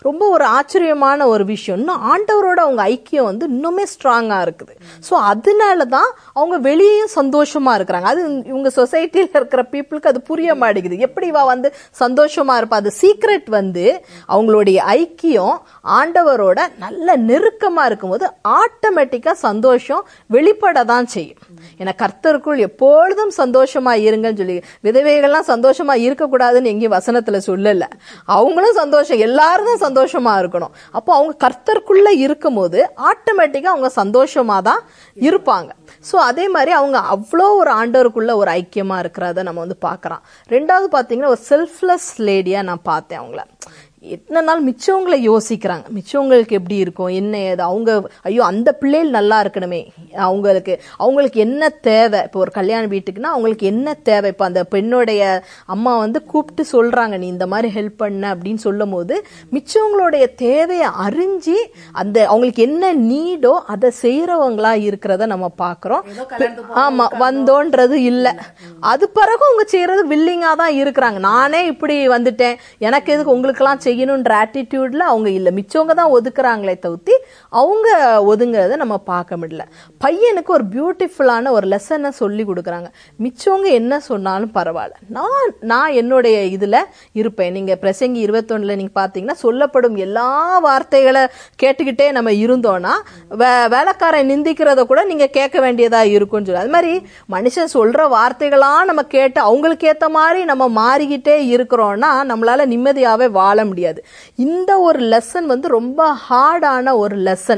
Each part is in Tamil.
ரொம்ப ஒரு ஆச்சரியமான ஒரு விஷயம் இன்னும் ஆண்டவரோட அவங்க ஐக்கியம் வந்து இன்னுமே ஸ்ட்ராங்கா இருக்குது ஸோ அதனால தான் அவங்க வெளியேயும் சந்தோஷமா இருக்கிறாங்க அது இவங்க சொசைட்டில இருக்கிற பீப்புளுக்கு அது புரிய மாட்டேங்குது எப்படி இவ வந்து சந்தோஷமா இருப்பா அது சீக்ரெட் வந்து அவங்களுடைய ஐக்கியம் ஆண்டவரோட நல்ல நெருக்கமா இருக்கும்போது ஆட்டோமேட்டிக்கா சந்தோஷம் வெளிப்பட தான் செய்யும் ஏன்னா கர்த்தருக்குள் எப்பொழுதும் சந்தோஷமா இருங்கன்னு சொல்லி விதவைகள்லாம் சந்தோஷமா இருக்கக்கூடாதுன்னு எங்கேயும் வசனத்துல சொல்லல அவங்களும் சந்தோஷம் எல்லாரும் தான் சந்தோஷமா இருக்கணும் அப்போ அவங்க கர்த்தருக்குள்ள இருக்கும்போது ஆட்டோமேட்டிக்கா அவங்க சந்தோஷமா தான் இருப்பாங்க ஸோ அதே மாதிரி அவங்க அவ்வளோ ஒரு ஆண்டவருக்குள்ள ஒரு ஐக்கியமா இருக்கிறத நம்ம வந்து பார்க்கறோம் ரெண்டாவது பார்த்தீங்கன்னா ஒரு செல்ஃப்லெஸ் லேடியா நான் பார்த்தேன் அவங்கள எத்தனை நாள் மிச்சவங்களை யோசிக்கிறாங்க மிச்சவங்களுக்கு எப்படி இருக்கும் என்ன ஏது அவங்க ஐயோ அந்த பிள்ளைகள் நல்லா இருக்கணுமே அவங்களுக்கு அவங்களுக்கு என்ன தேவை இப்போ ஒரு கல்யாண வீட்டுக்குன்னா அவங்களுக்கு என்ன தேவை இப்போ அந்த பெண்ணுடைய அம்மா வந்து கூப்பிட்டு சொல்றாங்க நீ இந்த மாதிரி ஹெல்ப் பண்ண அப்படின்னு சொல்லும் போது மிச்சவங்களுடைய தேவையை அறிஞ்சு அந்த அவங்களுக்கு என்ன நீடோ அதை செய்யறவங்களா இருக்கிறத நம்ம பார்க்கிறோம் ஆமா வந்தோன்றது இல்ல அது பிறகு அவங்க செய்யறது வில்லிங்கா தான் இருக்கிறாங்க நானே இப்படி வந்துட்டேன் எனக்கு எதுக்கு உங்களுக்கெல்லாம் செய்யணுன்ற ஆட்டிடியூட்ல அவங்க இல்ல மிச்சவங்க தான் ஒதுக்குறாங்களே தவிர்த்து அவங்க ஒதுங்குறத நம்ம பார்க்க முடியல பையனுக்கு ஒரு பியூட்டிஃபுல்லான ஒரு லெசனை சொல்லி கொடுக்குறாங்க மிச்சவங்க என்ன சொன்னாலும் பரவாயில்ல நான் நான் என்னுடைய இதுல இருப்பேன் நீங்க பிரசங்கி இருபத்தொன்னுல நீங்க பாத்தீங்கன்னா சொல்லப்படும் எல்லா வார்த்தைகளை கேட்டுக்கிட்டே நம்ம இருந்தோம்னா வே- வேலைக்காரன் நிந்திக்கிறத கூட நீங்க கேட்க வேண்டியதா இருக்கும்னு சொல்லி அது மாதிரி மனுஷன் சொல்ற வார்த்தைகளா நம்ம கேட்டு அவங்களுக்கு ஏத்த மாதிரி நம்ம மாறிக்கிட்டே இருக்கிறோம்னா நம்மளால நிம்மதியாவே வாழ முடியாது இந்த ஒரு லெசன் வந்து ரொம்ப ஹார்டான ஒரு லெசன்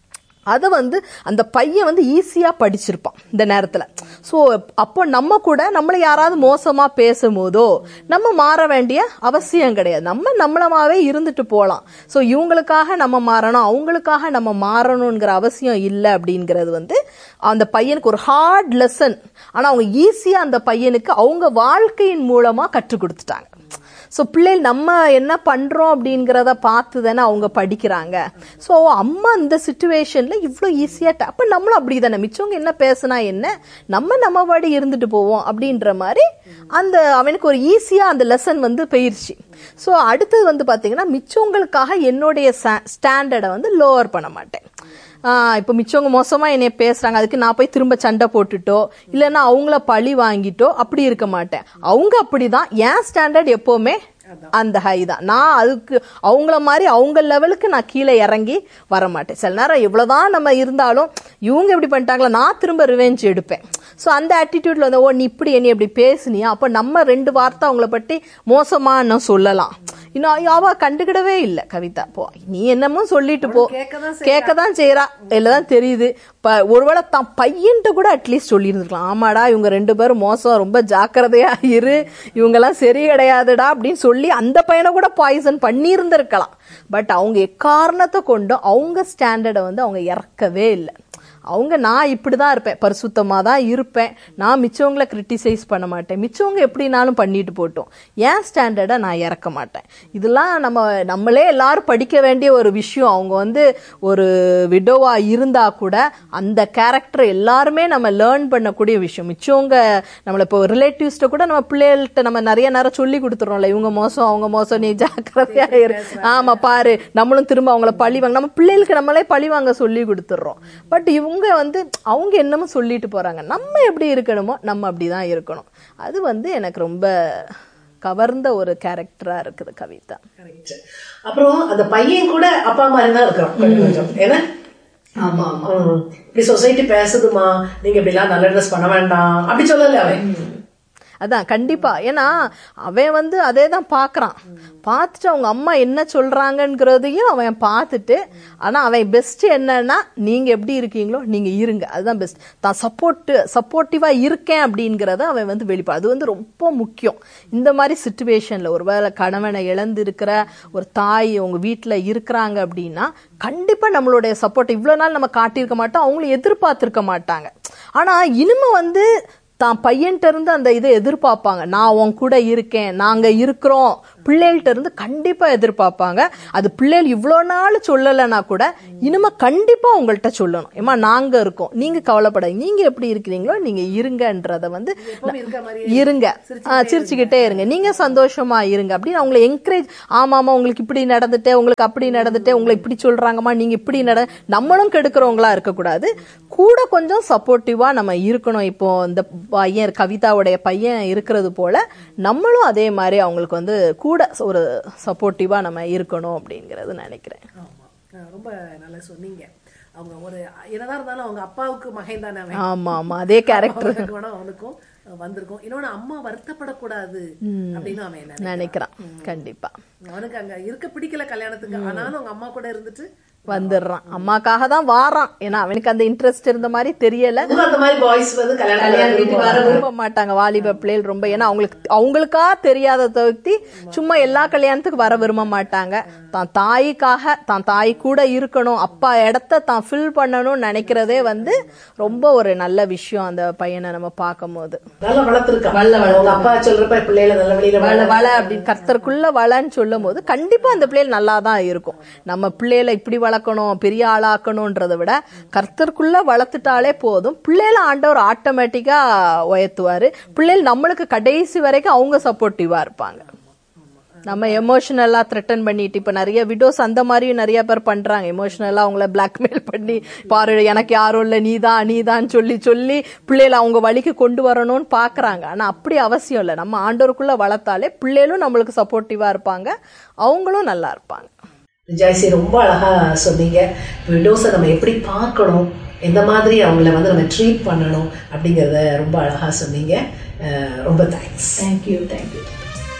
அதை வந்து அந்த பையன் வந்து ஈஸியா படிச்சிருப்பான் இந்த நேரத்துல ஸோ அப்போ நம்ம கூட நம்மளை யாராவது மோசமா பேசும்போதோ நம்ம மாற வேண்டிய அவசியம் கிடையாது நம்ம நம்மளமாவே இருந்துட்டு போகலாம் ஸோ இவங்களுக்காக நம்ம மாறணும் அவங்களுக்காக நம்ம மாறணுங்கிற அவசியம் இல்லை அப்படிங்கிறது வந்து அந்த பையனுக்கு ஒரு ஹார்ட் லெசன் ஆனா அவங்க ஈஸியா அந்த பையனுக்கு அவங்க வாழ்க்கையின் மூலமா கற்றுக் கொடுத்துட்டாங்க ஸோ பிள்ளைகள் நம்ம என்ன பண்றோம் அப்படிங்கிறத பார்த்து தானே அவங்க படிக்கிறாங்க ஸோ அம்மா இந்த சுச்சுவேஷன்ல இவ்வளோ ஈஸியா அப்போ நம்மளும் அப்படி தானே மிச்சவங்க என்ன பேசுனா என்ன நம்ம நம்ம பாடி இருந்துட்டு போவோம் அப்படின்ற மாதிரி அந்த அவனுக்கு ஒரு ஈஸியா அந்த லெசன் வந்து போயிருச்சு ஸோ அடுத்தது வந்து பாத்தீங்கன்னா மிச்சவங்களுக்காக என்னுடைய ஸ்டாண்டர்டை வந்து லோவர் பண்ண மாட்டேன் ஆஹ் இப்போ மிச்சவங்க மோசமா என்னைய பேசுறாங்க அதுக்கு நான் போய் திரும்ப சண்டை போட்டுட்டோ இல்லைன்னா அவங்கள பழி வாங்கிட்டோ அப்படி இருக்க மாட்டேன் அவங்க அப்படிதான் என் ஸ்டாண்டர்ட் எப்பவுமே அந்த ஹை தான் நான் அதுக்கு அவங்கள மாதிரி அவங்க லெவலுக்கு நான் கீழே இறங்கி வர மாட்டேன் சில நேரம் எவ்வளவுதான் நம்ம இருந்தாலும் இவங்க எப்படி பண்ணிட்டாங்களா நான் திரும்ப ரிவெஞ்ச் எடுப்பேன் ஸோ அந்த ஆட்டிடியூட்ல வந்து ஓ நீ இப்படி என்னை இப்படி பேசுனியா அப்போ நம்ம ரெண்டு வார்த்தை அவங்கள பற்றி மோசமா நான் சொல்லலாம் இன்னும் அவ கண்டுக்கிடவே இல்லை கவிதா போ நீ என்னமோ சொல்லிட்டு போ கேட்க தான் செய்யறா தான் தெரியுது இப்ப ஒருவேளை தான் பையன்ட்ட கூட அட்லீஸ்ட் சொல்லியிருந்துருக்கலாம் ஆமாடா இவங்க ரெண்டு பேரும் மோசம் ரொம்ப ஜாக்கிரதையா இரு இவங்கெல்லாம் சரி கிடையாதுடா அப்படின்னு சொல்லி அந்த பையனை கூட பாய்சன் பண்ணியிருந்திருக்கலாம் பட் அவங்க எக்காரணத்தை கொண்டு அவங்க ஸ்டாண்டர்டை வந்து அவங்க இறக்கவே இல்லை அவங்க நான் இப்படி தான் இருப்பேன் பரிசுத்தமாக தான் இருப்பேன் நான் மிச்சவங்களை கிரிட்டிசைஸ் பண்ண மாட்டேன் மிச்சவங்க எப்படினாலும் பண்ணிட்டு போட்டோம் என் ஸ்டாண்டர்டை நான் இறக்க மாட்டேன் இதெல்லாம் நம்ம நம்மளே எல்லாரும் படிக்க வேண்டிய ஒரு விஷயம் அவங்க வந்து ஒரு விடோவா இருந்தா கூட அந்த கேரக்டர் எல்லாருமே நம்ம லேர்ன் பண்ணக்கூடிய விஷயம் மிச்சவங்க நம்மள இப்போ ரிலேட்டிவ்ஸ்ட்ட கூட நம்ம பிள்ளைகள்கிட்ட நம்ம நிறைய நேரம் சொல்லி கொடுத்துறோம்ல இவங்க மோசம் அவங்க மோசம் நீ ஜாக்கிரதையா இரு ஆமா பாரு நம்மளும் திரும்ப அவங்கள பழி வாங்க நம்ம பிள்ளைகளுக்கு நம்மளே பழி வாங்க சொல்லி கொடுத்துட்றோம் பட் இவங்க வந்து அவங்க என்னமோ சொல்லிட்டு போறாங்க நம்ம எப்படி இருக்கணுமோ நம்ம அப்படிதான் இருக்கணும் அது வந்து எனக்கு ரொம்ப கவர்ந்த ஒரு கேரக்டரா இருக்குது கவிதா Correct. அப்புறம் அந்த பையன் கூட அப்பா மாதிரி தான் இருக்கிறான் கொஞ்சம் கொஞ்சம் ஏன்னா ஆமா ஆமா ம். இப்படி சொசைட்டி பேசுதுமா நீங்க இப்படி எல்லாம் நல்ல ட்ரெஸ் பண்ண வேண்டாம் அப்படி சொல்லல அவன் அதான் கண்டிப்பா ஏன்னா அவன் வந்து அதே தான் பாக்குறான் பார்த்துட்டு அவங்க அம்மா என்ன சொல்றாங்கங்கிறதையும் அவன் பார்த்துட்டு ஆனா அவன் பெஸ்ட் என்னன்னா நீங்க எப்படி இருக்கீங்களோ நீங்க இருங்க அதுதான் பெஸ்ட் தான் சப்போர்ட் சப்போர்ட்டிவா இருக்கேன் அப்படிங்கறத அவன் வந்து வெளிப்பா அது வந்து ரொம்ப முக்கியம் இந்த மாதிரி சுச்சுவேஷன்ல ஒருவேளை கணவனை இழந்து இருக்கிற ஒரு தாய் உங்க வீட்டுல இருக்கிறாங்க அப்படின்னா கண்டிப்பா நம்மளுடைய சப்போர்ட் இவ்வளவு நாள் நம்ம காட்டியிருக்க மாட்டோம் அவங்களும் எதிர்பார்த்திருக்க மாட்டாங்க ஆனா இனிமே வந்து தான் பையன்ட்ட இருந்து அந்த இதை எதிர்பார்ப்பாங்க நான் உன் கூட இருக்கேன் நாங்க இருக்கிறோம் பிள்ளைகள்ட்ட இருந்து கண்டிப்பா எதிர்பார்ப்பாங்க அது பிள்ளைகள் இவ்வளோ நாள் சொல்லலைன்னா கூட இனிமே கண்டிப்பா உங்கள்கிட்ட சொல்லணும் ஏமா நாங்க இருக்கோம் நீங்க கவலைப்படாதீங்க நீங்க எப்படி இருக்கிறீங்களோ நீங்க இருங்கன்றத வந்து எப்பவுமே இருக்க மாதிரி இருங்க ஆ, சிரிச்சுக்கிட்டே இருங்க நீங்க சந்தோஷமா இருங்க அப்படின்னு அவங்களை என்கரேஜ் ஆமாமா உங்களுக்கு இப்படி நடந்துட்டு உங்களுக்கு அப்படி நடந்துட்டு உங்களை இப்படி சொல்றாங்கம்மா நீங்க இப்படி நட நம்மளும் கெடுக்கிறவங்களா இருக்கக்கூடாது கூட கொஞ்சம் சப்போர்ட்டிவா நம்ம இருக்கணும் இப்போ இந்த பையன் கவிதாவுடைய பையன் இருக்கிறது போல நம்மளும் அதே மாதிரி அவங்களுக்கு வந்து கூட ஒரு சப்போர்ட்டிவா நம்ம இருக்கணும் அப்படிங்கறது நினைக்கிறேன் ஆமா அஹ் ரொம்ப நல்லா சொன்னீங்க அவங்க ஒரு என்னதான் இருந்தாலும் அவங்க அப்பாவுக்கு மகன் தானே அவன் ஆமா ஆமா அதே கேரக்டர் அவனுக்கு வேணா அவனுக்கும் அஹ் வந்திருக்கும் இன்னொன்னு அம்மா வருத்தப்படக்கூடாது அப்படின்னு அவன் என்ன நினைக்கிறான் கண்டிப்பா அவனுக்கு அங்க இருக்க பிடிக்கல கல்யாணத்துக்கு ஆனாலும் அவங்க அம்மா கூட இருந்துட்டு வந்துடுறான் அம்மாக்காக தான் வாரான் ஏன்னா அவனுக்கு அந்த இன்ட்ரெஸ்ட் இருந்த மாதிரி தெரியல அதுவும் அந்த மாதிரி பாய்ஸ் வந்து கல்யாணம் வீட்டுக்கு வர விரும்ப மாட்டாங்க வாலிப பிள்ளைகள் ரொம்ப ஏன்னா அவங்களுக்கு அவங்களுக்கா தெரியாத தவிர்த்தி சும்மா எல்லா கல்யாணத்துக்கு வர விரும்ப மாட்டாங்க தான் தாய்க்காக தான் தாய் கூட இருக்கணும் அப்பா இடத்த தான் ஃபில் பண்ணணும்னு நினைக்கிறதே வந்து ரொம்ப ஒரு நல்ல விஷயம் அந்த பையனை நம்ம பார்க்கும்போது நல்லா வளர்த்துருக்கான் அவங்க அப்பா சொல்றப்ப பிள்ளைகளை நல்ல வழியில வள வள அப்படின்னு கர்த்தருக்குள்ள வளன்னு சொல்லும் போது கண்டிப்பா அந்த பிள்ளைகள் நல்லா தான் இருக்கும் நம்ம பிள்ளைகளை இப்படி வளர்க்கணும் பெரிய ஆளாக்கணும்ன்றதை விட கர்த்தருக்குள்ள வளர்த்துட்டாலே போதும் பிள்ளைகளை ஆண்டவர் ஆட்டோமேட்டிக்கா உயர்த்துவாரு பிள்ளைகள் நம்மளுக்கு கடைசி வரைக்கும் அவங்க சப்போர்ட்டிவா இருப்பாங்க நம்ம எமோஷனலா த்ரெட்டன் பண்ணிட்டு இப்ப நிறைய விடோஸ் அந்த மாதிரியும் நிறைய பேர் பண்றாங்க எமோஷனலா அவங்கள பிளாக்மெயில் பண்ணி பாரு எனக்கு யாரும் இல்ல நீதான் நீதான் சொல்லி சொல்லி பிள்ளைகளை அவங்க வழிக்கு கொண்டு வரணும்னு பாக்குறாங்க ஆனா அப்படி அவசியம் இல்லை நம்ம ஆண்டோருக்குள்ள வளர்த்தாலே பிள்ளைகளும் நம்மளுக்கு சப்போர்ட்டிவா இருப்பாங்க அவங்களும் நல்லா இருப்பாங்க ஜாய்சி ரொம்ப அழகா சொன்னீங்க விண்டோஸை நம்ம எப்படி பார்க்கணும் எந்த மாதிரி அவங்கள வந்து நம்ம ட்ரீட் பண்ணணும் அப்படிங்கறத ரொம்ப அழகா சொன்னீங்க அஹ் ரொம்ப தேங்க்ஸ் தேங்க்யூ தேங்க்யூ